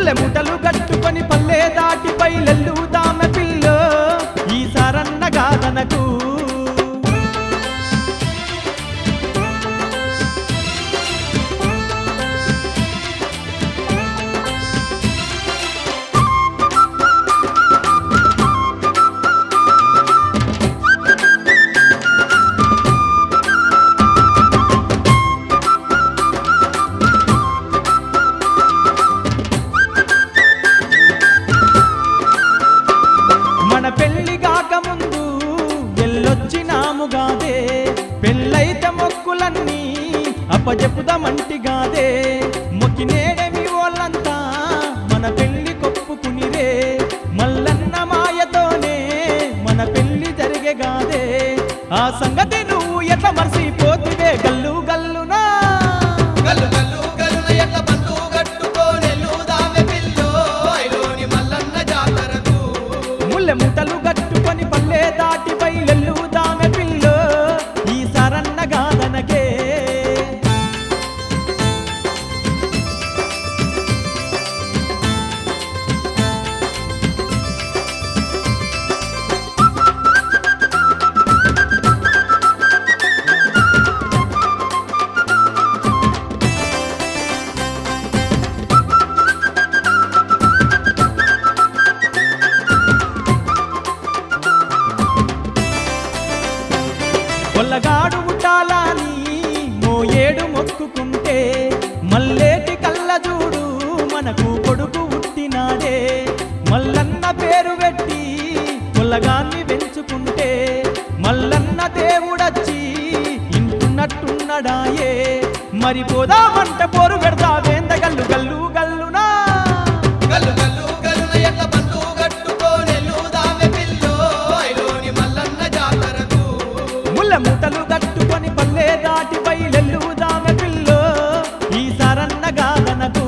ముల్లె ముటలు కట్టుకొని పల్లె దాటి బయలెల్లుదామె పిల్లో ఈ సరన్న గాదనకు మన పెళ్లి కాకముందు ఎల్లొచ్చినాముగాదే పెళ్ళైతే మొక్కులన్నీ అప్పజెప్పుదామంటిగాదే మొక్కినేడమి వాళ్ళంతా మన పెళ్లి కొప్పుకునిరే మల్లన్న మాయతోనే మన పెళ్లి జరిగేగాదే ఆ సంగతి నువ్వు ఎట్లా మర్చిపోతివే గల్లు గల్లునా గల్లు గల్లు గల్లున ఎట్ల బంధు కట్టుకోనెల్లుదామె పిల్లో ఐలోని మల్లన్న జాతరకు ముల్లె ముటలు కట్టుకొని పల్లె దాటి బయలెల్లుదామె పిల్లో ఈ సరన్న గాదనకే కొల్లగాడు ఉట్టాలని మోయేడు మొక్కుకుంటే మల్లేటి కళ్ళ చూడు మనకు కొడుకు ఉట్టినాడే మల్లన్న పేరు పెట్టి కొల్లగాన్ని పెంచుకుంటే మల్లన్న దేవుడచ్చి ఇంటున్నట్టున్నడాయే మరి పోదామంట పోరు పెడతా వేంద గల్లు గల్లు గల్లునా గల్లు గల్లు గల్లున ఎట్ల బంధు కట్టుకోనెల్లుదామె పిల్లో ఐలోని మల్లన్న జాతరకు ముల్ల మూటలు కట్టుకొని పల్లె దాటి బయలెల్లుదామె పిల్లో ఈ సరన్న గాదనకు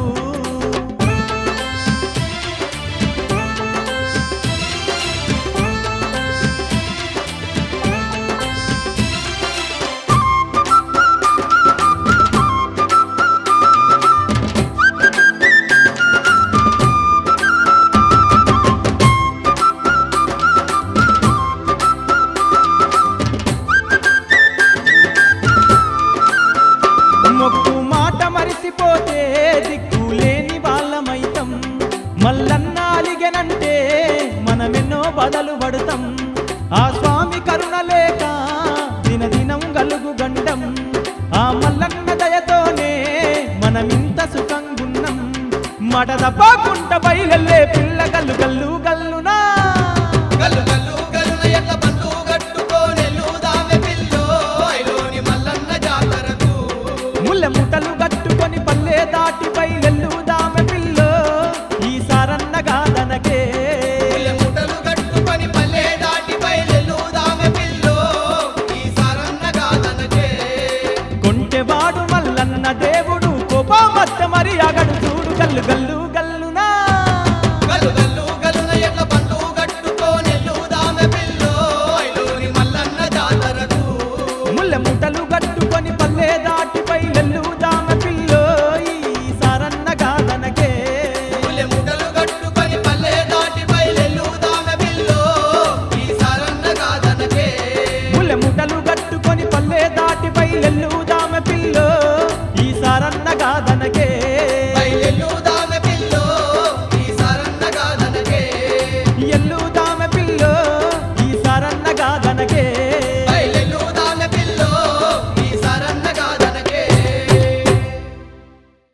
మొక్కు మాట మరిసిపోతే దిక్కులేని వాళ్ళమైతం మల్లన్న అలిగెనంటే మనమెన్నో బదలు పడతాం ఆ స్వామి కరుణ లేక దినదినం గలుగు గండం ఆ మల్లన్న దయతోనే మనమింత సుఖంగున్నాం మట తప్పకుంట బయలెల్లే పిల్ల గల్లు గల్లు గల్లునా గల్లు గల్లు గల్లున ఎట్ల బంధు కట్టుకోనెల్లుదామె పిల్లో ఐలోని మల్లన్న జాతరకు ముల్లె ముటలు కట్టుకొని పల్లె దాటి బయలెల్లుదామె పిల్లో ఈ సరన్న గాదనకే పుల్లె మూటలు కట్టుకొని పల్లె దాటి బయలెల్లుదామె పిల్లో ఈ సరన్న గాదనకే కొంటెవాడు మల్లన్న దేవుడు కోపమత్త మరి అగడు చూడు గల్లు గల్లు గల్లునా గల్లు గల్లు గల్లున ఎట్ల బంధు కట్టుకోనెల్లుదామె పిల్లో ఐలోని మల్లన్న జాతరకు ముల్లె ముటలు కట్టుకొని పల్లె దాటి